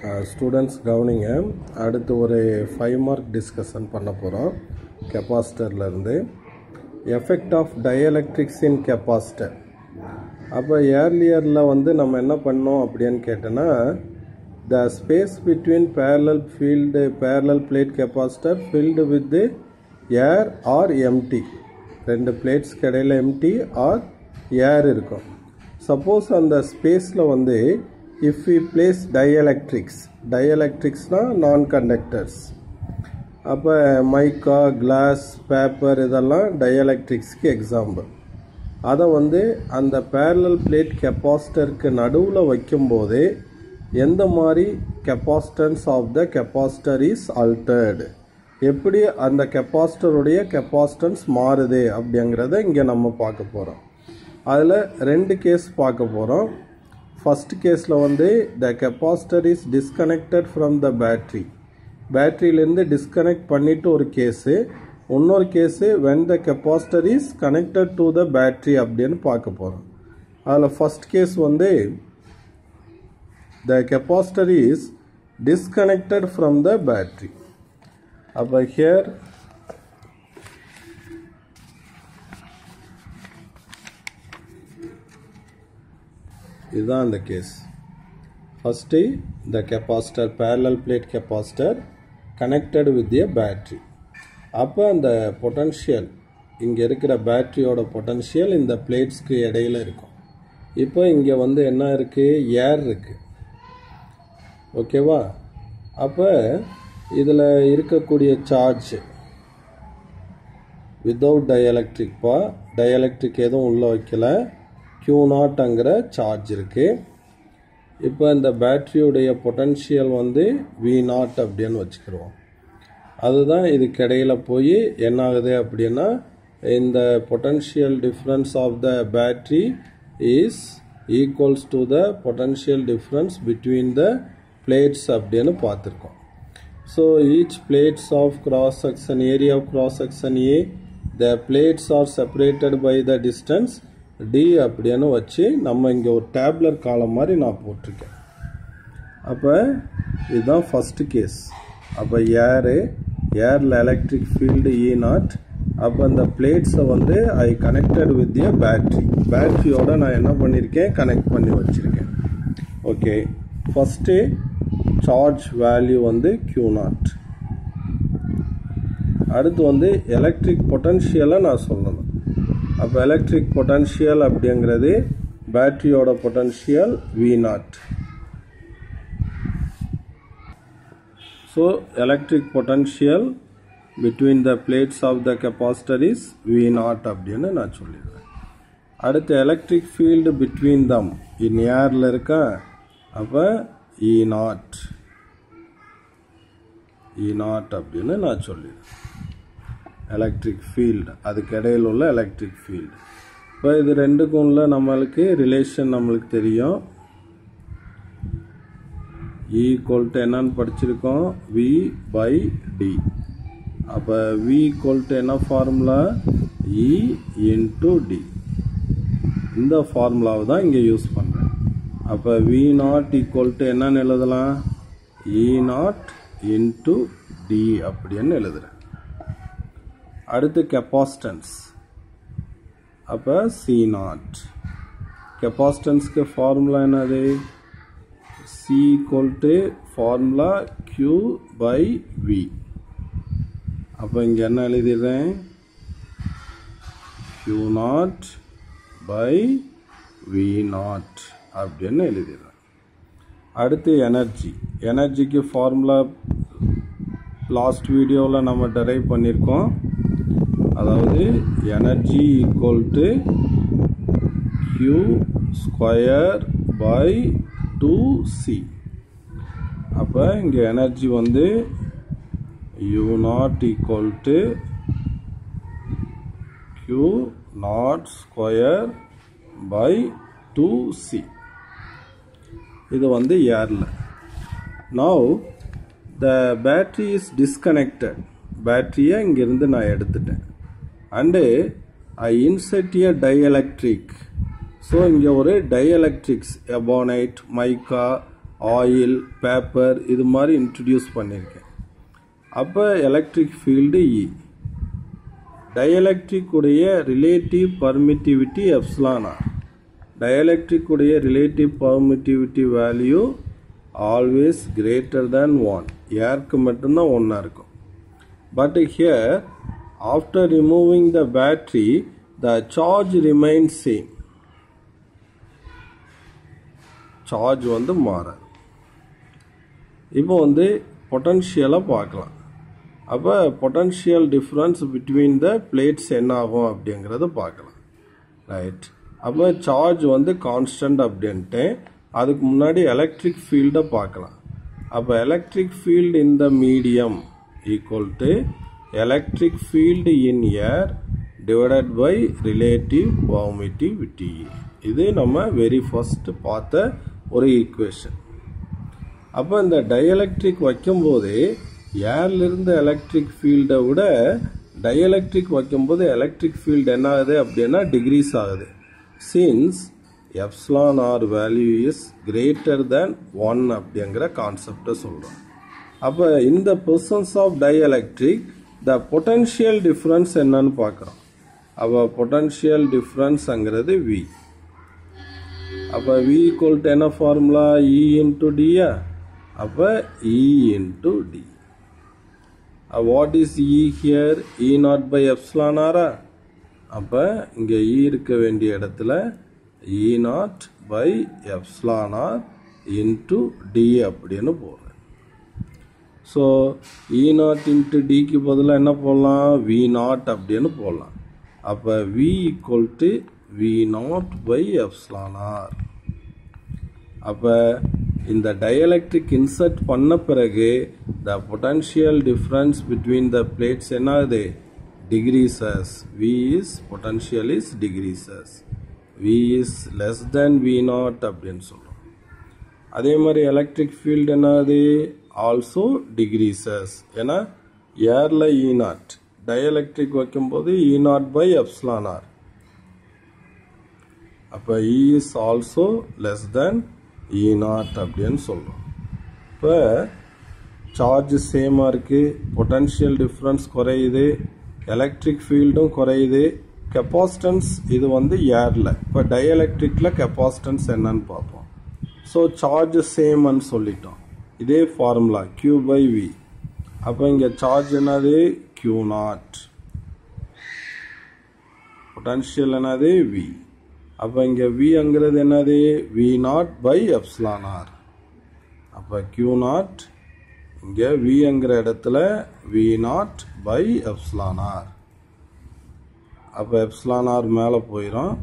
students கவனிங்க அடுத்து ஒரு ஃபைவ் மார்க் டிஸ்கஷன் பண்ண போகிறோம் கெப்பாசிட்டர்லேருந்து effect of dielectrics in capacitor அப்போ ஏர்லியரில் வந்து நம்ம என்ன பண்ணோம் அப்படின்னு கேட்டோன்னா the space between parallel field parallel plate capacitor field with air are empty ரெண்டு பிளேட்ஸ்க்கு இடையில எம்டி ஆர் ஏர் இருக்கும் சப்போஸ் அந்த ஸ்பேஸில் வந்து இஃப் வி பிளேஸ் டயலக்ட்ரிக்ஸ் டயலக்ட்ரிக்ஸ்னால் நான் கண்டக்டர்ஸ் அப்போ மைக்கா கிளாஸ் பேப்பர் இதெல்லாம் டயலக்ட்ரிக்ஸ்க்கு எக்ஸாம்பிள் அதை வந்து அந்த பேரலல் பிளேட் கெப்பாசிட்டருக்கு நடுவில் வைக்கும்போது எந்த மாதிரி capacitance of the capacitor is altered எப்படி அந்த கெப்பாசிட்டருடைய கெப்பாசிட்டன்ஸ் மாறுது அப்படிங்கிறத இங்கே நம்ம பார்க்க போகிறோம் அதில் ரெண்டு கேஸ் பார்க்க போகிறோம் ஃபஸ்ட் கேஸில் வந்து the capacitor is disconnected from the battery பேட்ரியிலேருந்து டிஸ்கனெக்ட் பண்ணிவிட்டு ஒரு கேஸு இன்னொரு case when the capacitor is connected to the battery அப்படின்னு பார்க்க போகிறோம் அதில் ஃபஸ்ட் கேஸ் வந்து the capacitor is disconnected from the battery அப்போ ஹியர் இதுதான் அந்த case first the capacitor parallel plate capacitor connected with a battery அப்போ அந்த பொட்டன்ஷியல் இங்கே இருக்கிற பேட்ரியோட பொட்டன்ஷியல் இந்த பிளேட்ஸ்க்கு இடையில இருக்கும் இப்போ இங்கே வந்து என்ன இருக்குது ஏர் இருக்குது ஓகேவா அப்போ இதில் இருக்கக்கூடிய சார்ஜ் வித்தவுட் டயலக்ட்ரிக்ப்பா டயலக்ட்ரிக் எதுவும் உள்ளே வைக்கல கியூ நாட்ங்கிற சார்ஜ் இருக்குது இப்போ இந்த பேட்ரியுடைய பொட்டன்ஷியல் வந்து வி நாட் அப்படின்னு வச்சுக்கிறோம் அதுதான் இதுக்கு இடையில போய் என்ன ஆகுது அப்படின்னா இந்த potential difference of the battery is equals to the potential difference between the plates அப்படின்னு பார்த்துருக்கோம் so each plates of cross section area of cross section A the plates are separated by the distance D அப்படின்னு வச்சு நம்ம இங்கே ஒரு டேப்லர் காலம் மாதிரி நான் போட்டிருக்கேன் அப்போ இதுதான் ஃபஸ்ட்டு கேஸ் அப்போ ஏரு ஏரில் எலக்ட்ரிக் ஃபீல்டு இ நாட் அப்போ அந்த பிளேட்ஸை வந்து I connected with a battery பேட்ரியோட நான் என்ன பண்ணியிருக்கேன் கனெக்ட் பண்ணி வச்சுருக்கேன் ஓகே ஃபஸ்ட்டு சார்ஜ் வேல்யூ வந்து கியூ நாட் அடுத்து வந்து எலக்ட்ரிக் பொட்டன்ஷியலை நான் சொல்லணும் அப்போ எலக்ட்ரிக் பொட்டன்ஷியல் அப்படிங்கிறது பேட்டரியோட potential V naught so electric potential between the plates of the capacitor is V naught அப்படின்னு நான் சொல்லிடுறேன் அடுத்து electric field between them in ஏரில் இருக்கா அப்போ இ நாட் இ நாட் அப்படின்னு நான் சொல்லிடுறேன் எலக்ட்ரிக் ஃபீல்டு அதுக்கு இடையில் உள்ள எலக்ட்ரிக் ஃபீல்டு இப்போ இது ரெண்டுக்கும் உள்ள நம்மளுக்கு ரிலேஷன் நம்மளுக்கு தெரியும் ஈக்குவல் டு என்னன்னு படிச்சிருக்கோம் வி பை டி அப்போ வி ஈக்குவல் டு என்ன ஃபார்முலா இ இன்டு டி இந்த ஃபார்முலாவை தான் இங்கே யூஸ் பண்ணுறேன் அப்போ வி நாட் ஈக்குவல் டு என்னன்னு எழுதலாம் இ நாட் இன்டு டி அப்படின்னு எழுதுகிறேன் அடுத்து கெப்பாசிட்டன்ஸ் அப்போ சி நாட் கெப்பாசிட்டன்ஸ்க்கு ஃபார்முலா என்னது C equal to formula Q by V அப்போ இங்கே என்ன எழுதிடுறேன் Q naught by V naught அப்படின்னு எழுதிடுறேன் அடுத்து எனர்ஜி எனர்ஜிக்கு ஃபார்முலா லாஸ்ட் வீடியோவில் நம்ம டெரைவ் பண்ணியிருக்கோம் அதாவது energy equal to Q square by two C அப்போ இங்கே எனர்ஜி வந்து U naught equal to Q naught square by two C இது வந்து ஏரில் now the battery is disconnected பேட்டரியை இங்கேருந்து நான் எடுத்துட்டேன் and I inset a dielectric so இங்கே ஒரு டைஎலக்ட்ரிக்ஸ் எபானைட் மைக்கா ஆயில் பேப்பர் இது மாதிரி இன்ட்ரடியூஸ் பண்ணியிருக்கேன் அப்போ எலக்ட்ரிக் ஃபீல்டு இ டயலக்ட்ரிக் உடைய relative permittivity epsilon R dielectric உடைய relative permittivity value always greater than one ஏருக்கு மட்டும்தான் ஒன்றா இருக்கும் but here after removing the battery the charge remain same charge வந்து மாறாது இப்போ வந்து பொட்டன்ஷியலாக பார்க்கலாம் அப்போ potential difference between the plates என்ன ஆகும் அப்படிங்கிறத பார்க்கலாம் ரைட் அப்போ சார்ஜ் வந்து கான்ஸ்டன்ட் அப்படின்ட்டு அதுக்கு முன்னாடி எலக்ட்ரிக் ஃபீல்டை பார்க்கலாம் அப்போ electric field in the medium equal to electric field in air divided by relative permittivity இது நம்ம வெரி ஃபர்ஸ்ட் பார்த்த ஒரு ஈக்குவேஷன் அப்போ இந்த டயலக்ட்ரிக் வைக்கும்போது ஏர்லேருந்து எலக்ட்ரிக் ஃபீல்டை விட டயலக்ட்ரிக் வைக்கும்போது எலக்ட்ரிக் ஃபீல்டு என்ன ஆகுது அப்படின்னா டிகிரீஸ் ஆகுது since epsilon R value is greater than one அப்படிங்கிற கான்செப்டை சொல்கிறோம் அப்போ இந்த presence of dielectric the potential difference என்னன்னு பார்க்குறோம் அப்போ பொட்டன்ஷியல் டிஃப்ரென்ஸுங்கிறது வி அப்போ வி ஈக்குவல் டு என்ன ஃபார்முலா இ இன்ட்டு டியா அப்போ E into D what is E here E naught by epsilon ஆரா அப்போ இங்கே இ இருக்க வேண்டிய இடத்துல E naught by epsilon R into D அப்படின்னு போடுறேன் ஸோ இ நாட் இன்ட்டு டிக்கு பதிலாக என்ன போடலாம் வி நாட் அப்படின்னு போடலாம் அப்போ V equal to V naught by epsilon R அப்போ இந்த டயலக்ட்ரிக் இன்சர்ட் பண்ண பிறகு the potential difference between the plates என்ன ஆகுது decreases V is potential is decreases V is less than V naught அப்படின்னு சொல்கிறோம் அதே மாதிரி எலக்ட்ரிக் ஃபீல்டு என்னது ஆல்சோ டிகிரீசஸ் ஏன்னா ஏரில் இ நாட் டயலக்ட்ரிக் வைக்கும்போது E naught by epsilon R அப்போ E is also less than E naught அப்படின்னு சொல்கிறோம் இப்போ சார்ஜ் சேமாக இருக்குது பொட்டன்ஷியல் டிஃப்ரென்ஸ் குறையுது எலக்ட்ரிக் ஃபீல்டும் குறையுது கெப்பாசிட்டன்ஸ் இது வந்து ஏரில் இப்போ டயலக்ட்ரிக்கில் கெப்பாசிட்டன்ஸ் என்னன்னு பார்ப்போம் ஸோ சார்ஜ் சேம்னு சொல்லிட்டோம் இதே ஃபார்முலா கியூ பை வி அப்போ இங்கே சார்ஜ் என்னது கியூ நாட் பொட்டன்ஷியல் என்னது வி அப்போ இங்கே விங்கிறது என்னது V naught by epsilon R அப்போ கியூ நாட் இங்கே விங்கிற இடத்துல V naught by epsilon R அப்போ எப்ஸ்லான் ஆர் மேலே போயிடும்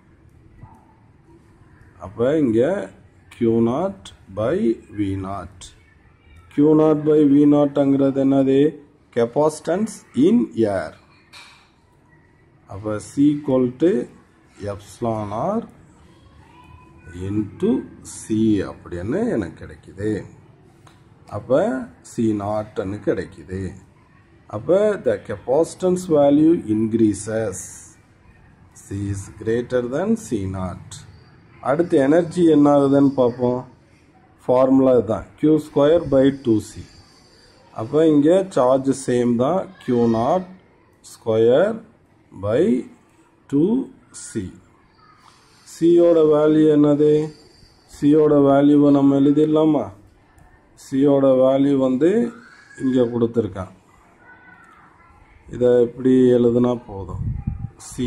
அப்போ இங்கே Q naught by V naught Q naught by V நாட்ங்கிறது என்னது கெப்பாசிட்டன்ஸ் இன் ஏர் அப்போ C to epsilon R into C அப்படின்னு எனக்கு கிடைக்குது அப்போ சி நாட்னு கிடைக்குது அப்போ the capacitance value increases C is greater than C naught அடுத்து எனர்ஜி என்ன ஆகுதுன்னு பார்ப்போம் ஃபார்முலா இதுதான் Q square by two C அப்போ இங்கே சார்ஜ் சேம் தான் Q naught square by two C சியோட வேல்யூ என்னது சியோட வேல்யூவை நம்ம எழுதிடலாமா சியோட வேல்யூ வந்து இங்கே கொடுத்துருக்கான் இதை எப்படி எழுதுனா போதும் சி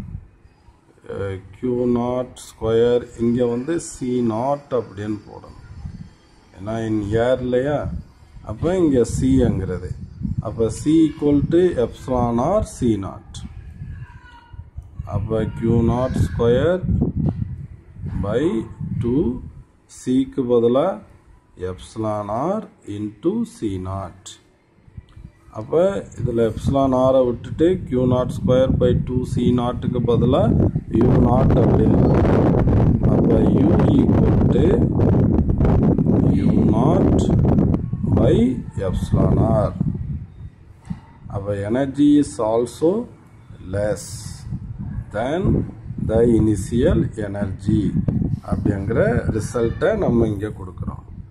கியூ நாட் ஸ்கொயர் இங்கே வந்து சி நாட் அப்படின்னு போடணும் ஏன்னா இன் ஏர் இல்லையா அப்போ இங்கே சிங்கிறது அப்போ C equal to epsilon R C naught அப்போ Q naught square by two சிக்கு பதிலாக epsilon R into C naught அப்போ இதில் எப்ஸ்லான் ஆரை விட்டுட்டு Q naught square by two C நாட்டுக்கு பதிலாக யூ நாட் அப்படின்னு அப்போ U equal to U naught by epsilon R அப்போ energy is also less than the initial energy அப்படிங்கிற ரிசல்ட்டை நம்ம இங்கே கொடுக்குறோம்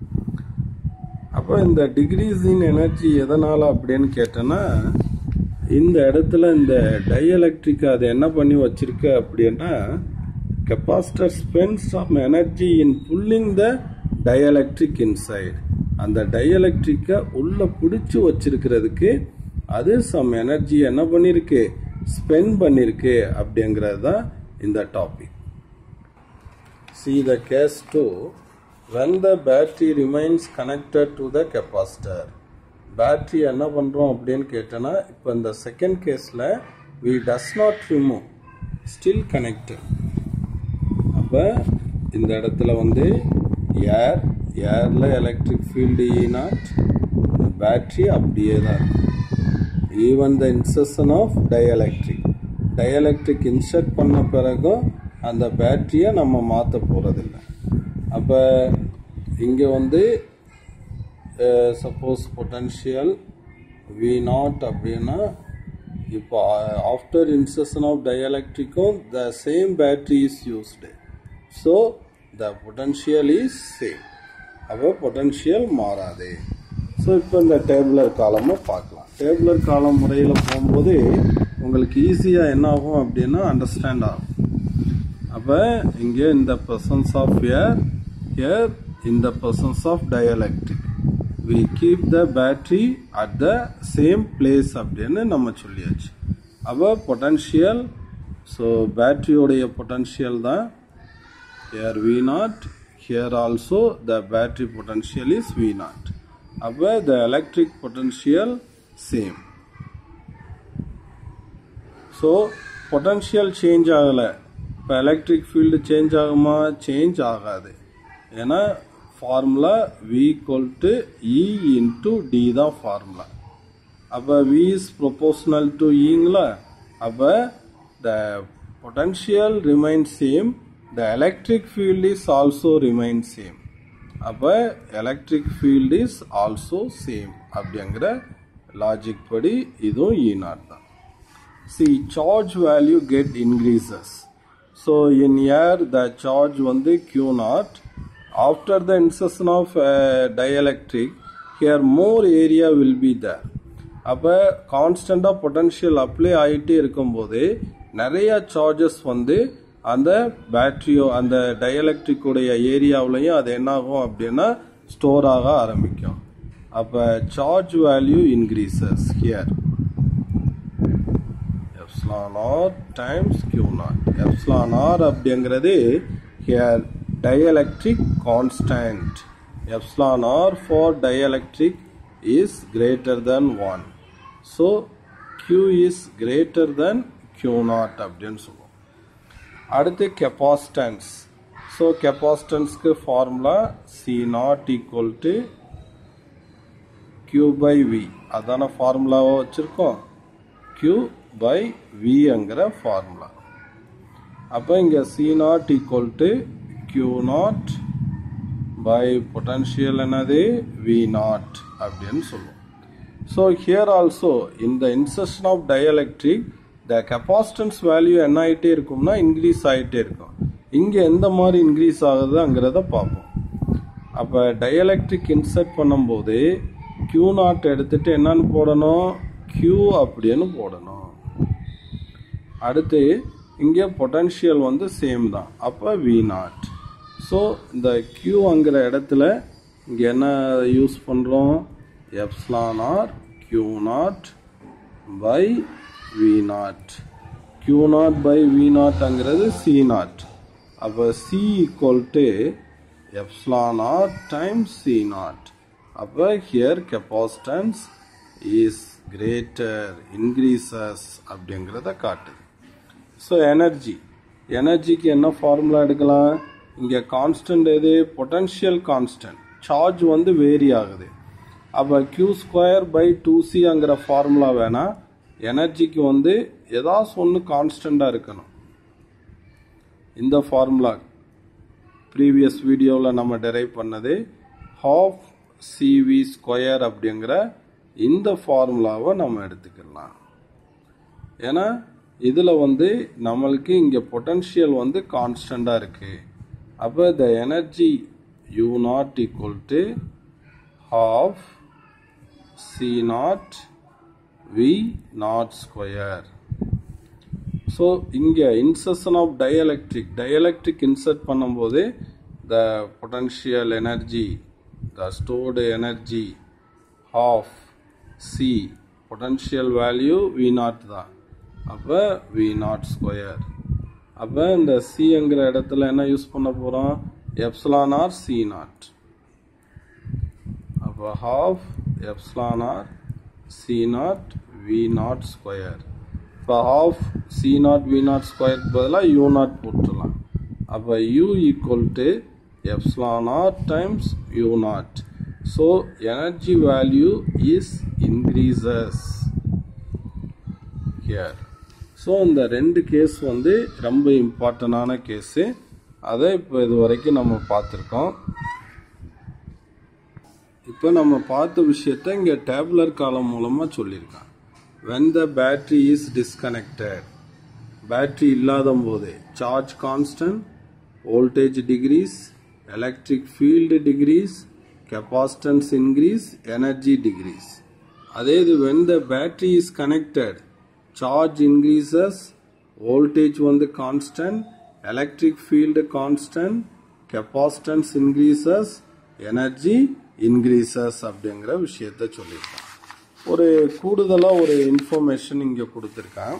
அப்போ இந்த டிகிரீஸ் இன் எனர்ஜி எதனால் அப்படின்னு கேட்டேன்னா இந்த இடத்துல இந்த டைஎலக்ட்ரிக் அது என்ன பண்ணி வச்சிருக்கு அப்படின்னா capacitor spend some energy in pulling the dielectric inside அந்த டைஎலக்ட்ரிக்கை உள்ள பிடிச்சி வச்சிருக்கிறதுக்கு அது சம் எனர்ஜி என்ன பண்ணியிருக்கு ஸ்பெண்ட் பண்ணியிருக்கு அப்படிங்கிறது தான் இந்த topic see the case 2 when the battery remains connected to the capacitor battery என்ன பண்ணுறோம் அப்படின்னு கேட்டோன்னா இப்போ இந்த செகண்ட் கேஸில் V does not remove still connected அப்போ இந்த இடத்துல வந்து ஏர் ஏரில் electric field E naught battery அப்படியே தான் இருக்கும் even the insertion of dielectric dielectric insert பண்ண பிறகும் அந்த பேட்டரியை நம்ம மாற்ற போகிறதில்ல அப்போ இங்கே வந்து சப்போஸ் பொட்டன்ஷியல் வி நாட் அப்படின்னா இப்போ ஆஃப்டர் இன்செஷன் ஆஃப் டயலக்ட்ரிக்கும் the same battery is used so the potential is same அப்போ பொட்டன்ஷியல் மாறாது ஸோ இப்போ இந்த டேபிளர் காலமும் பார்க்கலாம் டேபிளர் காலம் முறையில் போகும்போது உங்களுக்கு ஈஸியாக என்ன ஆகும் அப்படின்னா அண்டர்ஸ்டாண்ட் ஆகும் அப்போ இங்கே இந்த பர்சன்ஸ் ஆஃப் ஏர் ஏர் இந்த presence of dielectric we keep the battery at the same place அப்படின்னு நம்ம சொல்லியாச்சு அப்போ பொட்டன்ஷியல் ஸோ பேட்டரியோடைய பொட்டன்ஷியல் தான் here V naught here also the battery potential is V naught அப்போ the electric potential same so potential change ஆகலை இப்போ electric field change ஆகுமா சேஞ்ச் ஆகாது ஏன்னா formula V equal to E into D தான் formula அப்போ V is proportional to ஈங்களா அப்போ the potential remain same the electric field is also remain same அப்போ electric field is also same அப்படிங்கிற logic படி இதுவும் இ நாட் தான் see charge value get increases so in air the charge வந்து q naught after the insertion of uh, dielectric here more area will be there அப்போ கான்ஸ்டண்ட்டாக potential apply ஆகிட்டே இருக்கும்போது நிறைய சார்ஜஸ் வந்து அந்த பேட்டரியோ அந்த டயலக்ட்ரிக்குடைய ஏரியாவிலையும் அது என்ன ஆகும் அப்படின்னா ஸ்டோர் ஆக ஆரம்பிக்கும் அப்போ charge value increases here epsilon R times Q naught epsilon R அப்படிங்கிறது here dielectric constant epsilon R for dielectric is greater than one so Q is greater than Q naught அப்படின்னு சொல்லுவோம் அடுத்து கெப்பாசிட்டன்ஸ் ஸோ கெப்பாசிட்டன்ஸ்க்கு formula C naught equal to Q by V அதான ஃபார்முலாவை வச்சுருக்கோம் Q by விங்கிற formula அப்போ இங்கே C naught equal to Q naught by potential என்னது வி நாட் அப்படின்னு சொல்லுவோம் ஸோ ஹியர் ஆல்சோ இந்த insertion of dielectric the capacitance value என்ன ஆகிட்டே இருக்கும்னா இன்க்ரீஸ் ஆகிட்டே இருக்கும் இங்கே எந்த மாதிரி இன்க்ரீஸ் ஆகுதுங்கிறத பார்ப்போம் அப்போ டயலக்ட்ரிக் இன்சர்ட் பண்ணும்போது கியூ நாட் எடுத்துட்டு என்னன்னு போடணும் கியூ அப்படின்னு போடணும் அடுத்து இங்கே பொட்டன்ஷியல் வந்து சேம் தான் அப்போ வி நாட் ஸோ இந்த கியூங்கிற இடத்துல இங்கே என்ன யூஸ் பண்ணுறோம் epsilon R Q naught by V naught Q naught by V நாட்ங்கிறது சி நாட் அப்போ C equal to epsilon R times C naught அப்போ here capacitance is greater increases அப்படிங்கிறத காட்டுது ஸோ எனர்ஜி எனர்ஜிக்கு என்ன ஃபார்முலா எடுக்கலாம் இங்கே கான்ஸ்டன்ட் எது பொட்டன்ஷியல் கான்ஸ்டன்ட் சார்ஜ் வந்து வேரி ஆகுது அப்போ கியூ ஸ்கொயர் பை டூ சிங்கிற ஃபார்முலா வேணால் எனர்ஜிக்கு வந்து ஏதாச்சும் ஒன்று கான்ஸ்டண்ட்டாக இருக்கணும் இந்த ஃபார்முலா ப்ரீவியஸ் வீடியோவில் நம்ம டெரைவ் பண்ணது ஹாஃப் சிவி ஸ்கொயர் அப்படிங்கிற இந்த ஃபார்முலாவை நம்ம எடுத்துக்கலாம் ஏன்னா இதில் வந்து நம்மளுக்கு இங்கே பொட்டன்ஷியல் வந்து கான்ஸ்டண்ட்டாக இருக்குது அப்போ the energy U naught equal to half c naught v naught square so இங்கே insertion of dielectric dielectric insert பண்ணும்போது the potential energy the stored energy half c potential value V naught தான் அப்போ we naught square அப்போ இந்த சிங்கிற இடத்துல என்ன use பண்ண போகிறோம் எப்ஸ்லான் ஆர் சி நாட் அப்போ half epsilon R C naught V naught square இப்போ half C naught V naught ஸ்கொயருக்கு பதிலாக யூ நாட் போட்டுடலாம் அப்போ U equal to epsilon R times U naught so energy value is increases here so இந்த ரெண்டு case வந்து ரொம்ப இம்பார்ட்டண்டான கேஸு அதை இப்போ இது வரைக்கும் நம்ம பார்த்துருக்கோம் இப்போ நம்ம பார்த்த விஷயத்த இங்கே டேப்லர் காலம் மூலமாக சொல்லியிருக்கான் when the battery is disconnected battery இல்லாத போது charge constant voltage decrease electric field decrease capacitance increase energy decrease அதே இது when the battery is connected charge increases voltage வந்து constant electric field constant capacitance increases energy increases அப்படிங்கிற விஷயத்த சொல்லியிருக்கான் ஒரு கூடுதலாக ஒரு இன்ஃபர்மேஷன் இங்கே கொடுத்துருக்கான்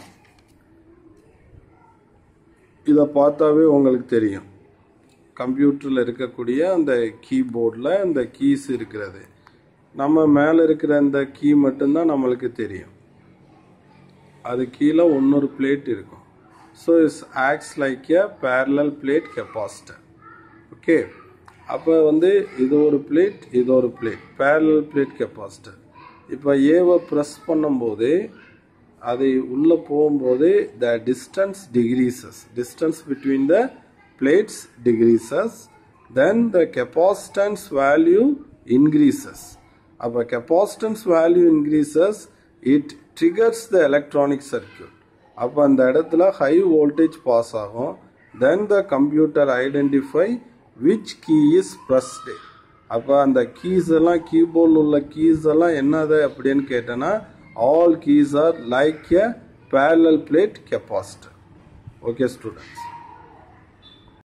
இதை பார்த்தாவே உங்களுக்கு தெரியும் கம்ப்யூட்டரில் இருக்கக்கூடிய அந்த கீபோர்டில் அந்த கீஸ் இருக்கிறது நம்ம மேலே இருக்கிற அந்த கீ மட்டும்தான் நம்மளுக்கு தெரியும் அது கீழே இன்னொரு பிளேட் இருக்கும் so it's acts like a parallel plate capacitor okay அப்போ வந்து இது ஒரு பிளேட் இது ஒரு பிளேட் பேரலல் பிளேட் கெப்பாசிட்டர் இப்போ ஏவை ப்ரெஸ் பண்ணும்போது அது உள்ளே போகும்போது the distance decreases distance between the plates decreases then the capacitance value increases அப்போ capacitance value increases it triggers the electronic circuit அப்போ அந்த இடத்துல ஹை வோல்டேஜ் பாஸ் ஆகும் then the computer identify which key is pressed அப்போ அந்த keys எல்லாம் கீபோர்டில் உள்ள கீஸ் எல்லாம் என்னது அப்படின்னு கேட்டேன்னா all keys are like a parallel plate capacitor okay students